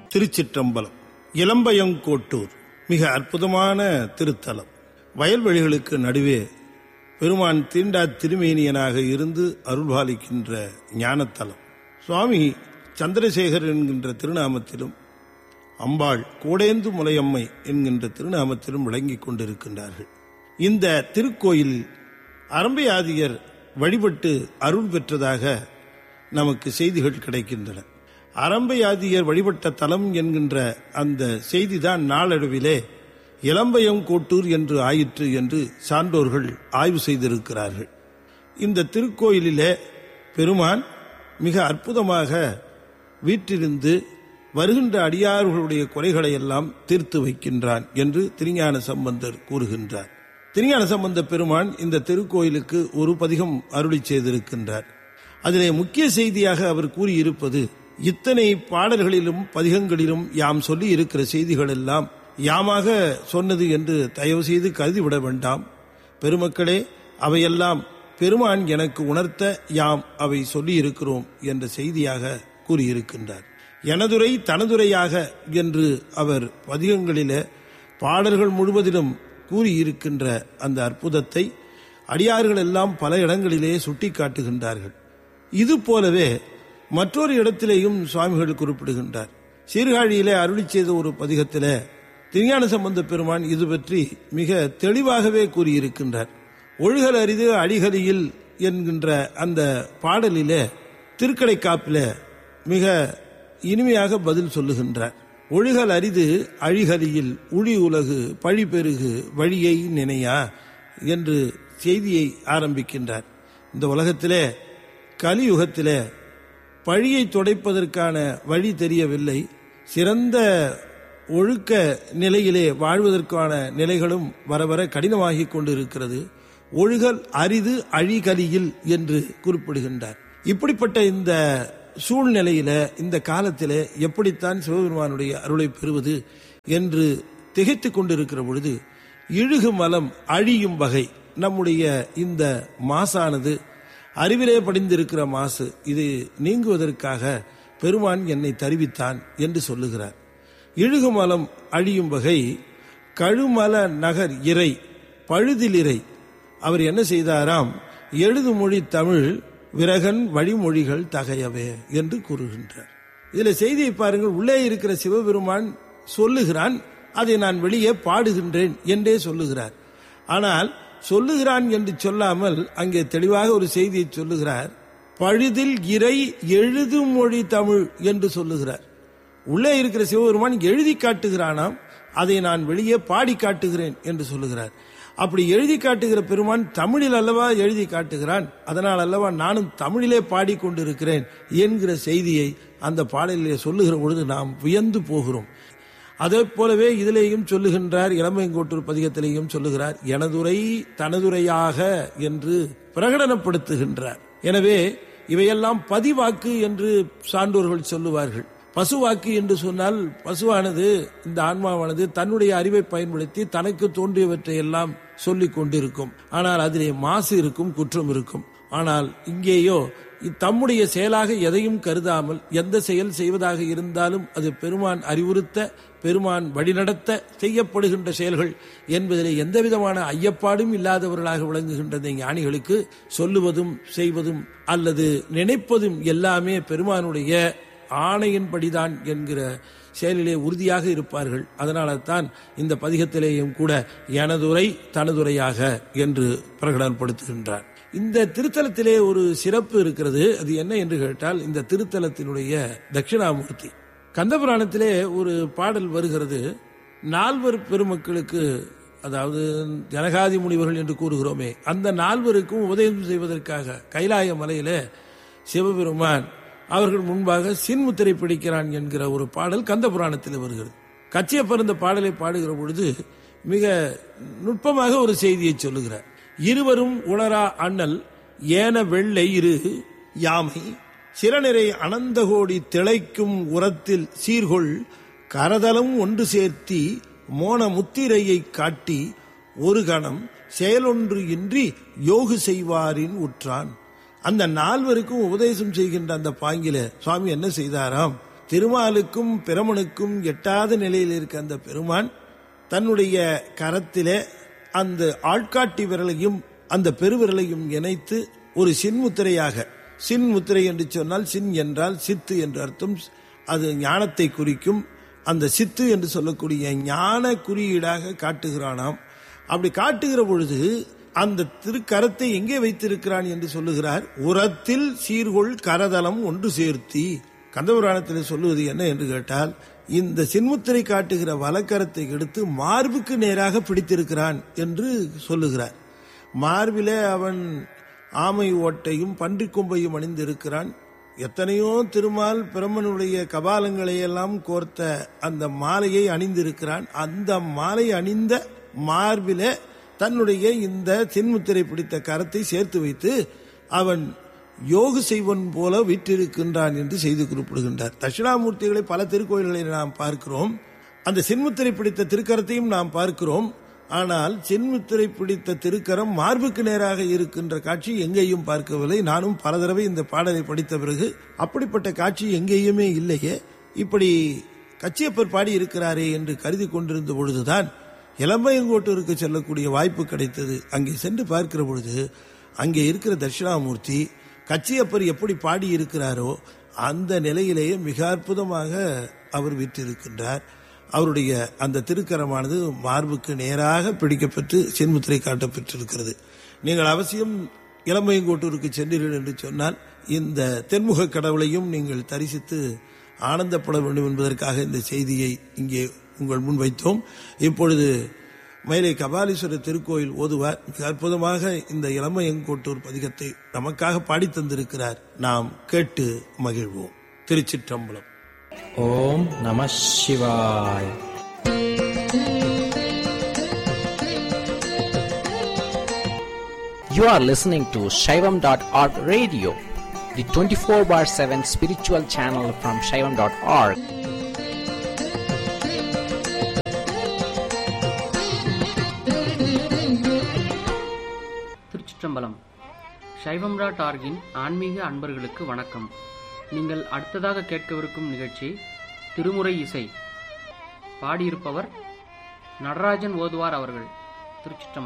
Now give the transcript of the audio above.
திருச்சிற்றம்பலம் இளம்பயங்கோட்டூர் மிக அற்புதமான திருத்தலம் வயல்வெளிகளுக்கு நடுவே பெருமான் தீண்டா திருமேனியனாக இருந்து அருள்பாலிக்கின்ற ஞானத்தலம் சுவாமி சந்திரசேகர் என்கின்ற திருநாமத்திலும் அம்பாள் கோடேந்து முலையம்மை என்கின்ற திருநாமத்திலும் விளங்கிக் கொண்டிருக்கின்றார்கள் இந்த திருக்கோயில் அரம்பையாதியர் வழிபட்டு அருள் பெற்றதாக நமக்கு செய்திகள் கிடைக்கின்றன அரம்பையாதியர் வழிபட்ட தலம் என்கின்ற அந்த செய்திதான் நாளடைவிலே இளம்பயம் கோட்டூர் என்று ஆயிற்று என்று சான்றோர்கள் ஆய்வு செய்திருக்கிறார்கள் இந்த திருக்கோயிலிலே பெருமான் மிக அற்புதமாக வீற்றிருந்து வருகின்ற அடியார்களுடைய குறைகளை எல்லாம் தீர்த்து வைக்கின்றான் என்று திருஞான சம்பந்தர் கூறுகின்றார் திருஞான சம்பந்த பெருமான் இந்த திருக்கோயிலுக்கு ஒரு பதிகம் அருளி செய்திருக்கின்றார் அதிலே முக்கிய செய்தியாக அவர் கூறியிருப்பது இத்தனை பாடல்களிலும் பதிகங்களிலும் யாம் சொல்லி இருக்கிற செய்திகள் எல்லாம் யாமாக சொன்னது என்று தயவு செய்து கருதிவிட வேண்டாம் பெருமக்களே அவையெல்லாம் பெருமான் எனக்கு உணர்த்த யாம் அவை சொல்லி இருக்கிறோம் என்ற செய்தியாக கூறியிருக்கின்றார் எனதுரை தனதுரையாக என்று அவர் பதிகங்களிலே பாடல்கள் முழுவதிலும் கூறியிருக்கின்ற அந்த அற்புதத்தை அடியார்கள் எல்லாம் பல இடங்களிலே சுட்டி காட்டுகின்றார்கள் இது போலவே மற்றொரு இடத்திலேயும் சுவாமிகள் குறிப்பிடுகின்றார் சீர்காழியிலே அருளி செய்த ஒரு பதிகத்திலே திருஞான சம்பந்த பெருமான் இது பற்றி மிக தெளிவாகவே கூறியிருக்கின்றார் ஒழுகல் அரிது அடிகலியில் என்கின்ற அந்த பாடலிலே திருக்கடை காப்பில மிக இனிமையாக பதில் சொல்லுகின்றார் ஒழுகல் அரிது அழிகலியில் உளி உலகு பழி பெருகு வழியை நினையா என்று செய்தியை ஆரம்பிக்கின்றார் இந்த உலகத்திலே கலியுகத்திலே பழியை துடைப்பதற்கான வழி தெரியவில்லை சிறந்த ஒழுக்க நிலையிலே வாழ்வதற்கான நிலைகளும் வர வர கடினமாகிக் கொண்டிருக்கிறது ஒழுகல் அரிது அழிகலியில் என்று குறிப்பிடுகின்றார் இப்படிப்பட்ட இந்த சூழ்நிலையில இந்த காலத்திலே எப்படித்தான் சிவபெருமானுடைய அருளை பெறுவது என்று திகைத்துக் கொண்டிருக்கிற பொழுது இழுகு மலம் அழியும் வகை நம்முடைய இந்த மாசானது அறிவிலே படிந்திருக்கிற மாசு இது நீங்குவதற்காக பெருமான் என்னை தருவித்தான் என்று சொல்லுகிறார் இழுகுமலம் அழியும் வகை கழுமல நகர் இறை பழுதிலிறை அவர் என்ன செய்தாராம் எழுது மொழி தமிழ் விரகன் வழிமொழிகள் தகையவே என்று கூறுகின்றார் இதுல செய்தியை பாருங்கள் உள்ளே இருக்கிற சிவபெருமான் சொல்லுகிறான் அதை நான் வெளியே பாடுகின்றேன் என்றே சொல்லுகிறார் ஆனால் சொல்லுகிறான் என்று சொல்லாமல் அங்கே தெளிவாக ஒரு செய்தியை சொல்லுகிறார் பழுதில் இறை எழுது மொழி தமிழ் என்று சொல்லுகிறார் உள்ளே இருக்கிற சிவபெருமான் எழுதி காட்டுகிறானாம் அதை நான் வெளியே பாடி காட்டுகிறேன் என்று சொல்லுகிறார் அப்படி எழுதி காட்டுகிற பெருமான் தமிழில் அல்லவா எழுதி காட்டுகிறான் அதனால் அல்லவா நானும் தமிழிலே பாடிக்கொண்டிருக்கிறேன் என்கிற செய்தியை அந்த பாடலிலே சொல்லுகிற பொழுது நாம் வியந்து போகிறோம் அதே போலவே இதிலேயும் சொல்லுகின்றார் இளமையங்கோட்டூர் பதிகத்திலேயும் சொல்லுகிறார் எனதுரை தனதுரையாக என்று பிரகடனப்படுத்துகின்றார் எனவே இவையெல்லாம் பதிவாக்கு என்று சான்றோர்கள் சொல்லுவார்கள் பசுவாக்கு என்று சொன்னால் பசுவானது இந்த ஆன்மாவானது தன்னுடைய அறிவை பயன்படுத்தி தனக்கு தோன்றியவற்றை எல்லாம் சொல்லிக் கொண்டிருக்கும் ஆனால் அதிலே மாசு இருக்கும் குற்றம் இருக்கும் ஆனால் இங்கேயோ தம்முடைய செயலாக எதையும் கருதாமல் எந்த செயல் செய்வதாக இருந்தாலும் அது பெருமான் அறிவுறுத்த பெருமான் வழிநடத்த செய்யப்படுகின்ற செயல்கள் என்பதிலே எந்த விதமான ஐயப்பாடும் இல்லாதவர்களாக விளங்குகின்ற இந்த ஞானிகளுக்கு சொல்லுவதும் செய்வதும் அல்லது நினைப்பதும் எல்லாமே பெருமானுடைய ஆணையின்படிதான் என்கிற செயலிலே உறுதியாக இருப்பார்கள் அதனால தான் இந்த பதிகத்திலேயும் கூட எனதுரை தனதுரையாக என்று பிரகடனப்படுத்துகின்றார் இந்த திருத்தலத்திலே ஒரு சிறப்பு இருக்கிறது அது என்ன என்று கேட்டால் இந்த திருத்தலத்தினுடைய தட்சிணாமூர்த்தி கந்தபுராணத்திலே ஒரு பாடல் வருகிறது நால்வர் பெருமக்களுக்கு அதாவது ஜனகாதி முனிவர்கள் என்று கூறுகிறோமே அந்த நால்வருக்கும் உதயம் செய்வதற்காக கைலாய மலையில சிவபெருமான் அவர்கள் முன்பாக சின்முத்திரை பிடிக்கிறான் என்கிற ஒரு பாடல் கந்த புராணத்தில் வருகிறது கச்சியப்பர் இந்த பாடலை பாடுகிற பொழுது மிக நுட்பமாக ஒரு செய்தியை சொல்லுகிறார் இருவரும் உணரா அண்ணல் ஏன வெள்ளை இரு யாமை சிறநிறை அனந்தகோடி திளைக்கும் உரத்தில் சீர்கொள் கரதலம் ஒன்று சேர்த்தி மோன முத்திரையை காட்டி ஒரு கணம் செயலொன்று இன்றி யோகு செய்வாரின் உற்றான் அந்த நால்வருக்கும் உபதேசம் செய்கின்ற அந்த பாங்கில சுவாமி என்ன செய்தாராம் திருமாலுக்கும் பிரமனுக்கும் எட்டாத நிலையில் இருக்க அந்த பெருமான் தன்னுடைய கரத்திலே அந்த ஆள்காட்டி விரலையும் அந்த பெருவிரலையும் இணைத்து ஒரு சின்முத்திரையாக சின் முத்திரை என்று சொன்னால் சின் என்றால் சித்து என்று அர்த்தம் அது ஞானத்தை குறிக்கும் அந்த சித்து என்று சொல்லக்கூடிய ஞான குறியீடாக காட்டுகிறானாம் அப்படி காட்டுகிற பொழுது அந்த திருக்கரத்தை எங்கே வைத்திருக்கிறான் என்று சொல்லுகிறார் உரத்தில் சீர்கொள் கரதலம் ஒன்று சேர்த்தி கந்தபுராணத்தில் சொல்லுவது என்ன என்று கேட்டால் இந்த சின்முத்திரை காட்டுகிற வலக்கரத்தை எடுத்து மார்புக்கு நேராக பிடித்திருக்கிறான் என்று சொல்லுகிறார் மார்பிலே அவன் ஆமை ஓட்டையும் பன்றிக் கொம்பையும் அணிந்திருக்கிறான் எத்தனையோ திருமால் பிரம்மனுடைய கபாலங்களை எல்லாம் கோர்த்த அந்த மாலையை அணிந்திருக்கிறான் அந்த மாலை அணிந்த மார்பிலே தன்னுடைய இந்த சின்முத்திரை பிடித்த கரத்தை சேர்த்து வைத்து அவன் யோகு செய்வன் போல விற்றிருக்கின்றான் என்று செய்து குறிப்பிடுகின்றார் தட்சிணாமூர்த்திகளை பல திருக்கோயில்களை நாம் பார்க்கிறோம் அந்த சின்முத்திரை பிடித்த திருக்கரத்தையும் நாம் பார்க்கிறோம் ஆனால் சின்முத்திரை பிடித்த திருக்கரம் மார்புக்கு நேராக இருக்கின்ற காட்சி எங்கேயும் பார்க்கவில்லை நானும் பல தடவை இந்த பாடலை படித்த பிறகு அப்படிப்பட்ட காட்சி எங்கேயுமே இல்லையே இப்படி கச்சியப்பர் பாடி இருக்கிறாரே என்று கருதி கொண்டிருந்த பொழுதுதான் இளம்பையங்கோட்டூருக்கு செல்லக்கூடிய வாய்ப்பு கிடைத்தது அங்கே சென்று பார்க்கிற பொழுது அங்கே இருக்கிற தட்சிணாமூர்த்தி கச்சியப்பர் எப்படி பாடி இருக்கிறாரோ அந்த நிலையிலேயே மிக அற்புதமாக அவர் விற்றிருக்கின்றார் அவருடைய அந்த திருக்கரமானது மார்புக்கு நேராக பிடிக்கப்பட்டு சென்முத்திரை காட்டப்பட்டிருக்கிறது நீங்கள் அவசியம் இளமையங்கோட்டூருக்கு சென்றீர்கள் என்று சொன்னால் இந்த தென்முக கடவுளையும் நீங்கள் தரிசித்து ஆனந்தப்பட வேண்டும் என்பதற்காக இந்த செய்தியை இங்கே உங்கள் முன் வைத்தோம் இப்பொழுது மயிலை கபாலீஸ்வரர் திருக்கோயில் ஓதுவார் மிக அற்புதமாக இந்த இளமையங்கோட்டூர் பதிகத்தை நமக்காக பாடி தந்திருக்கிறார் நாம் கேட்டு மகிழ்வோம் திருச்சிற்றம்பலம் ஓம் நம சிவாய் You are listening to Shaivam.org radio, the 24 bar 7 spiritual channel from Shaivam.org. திருச்சிற்றம்பலம் சைவம் டாட் ஆர்கின் ஆன்மீக அன்பர்களுக்கு வணக்கம் நீங்கள் அடுத்ததாக கேட்கவிருக்கும் நிகழ்ச்சி திருமுறை இசை பாடியிருப்பவர் நடராஜன் ஓதுவார் அவர்கள் திருச்சிற்றம்பலம்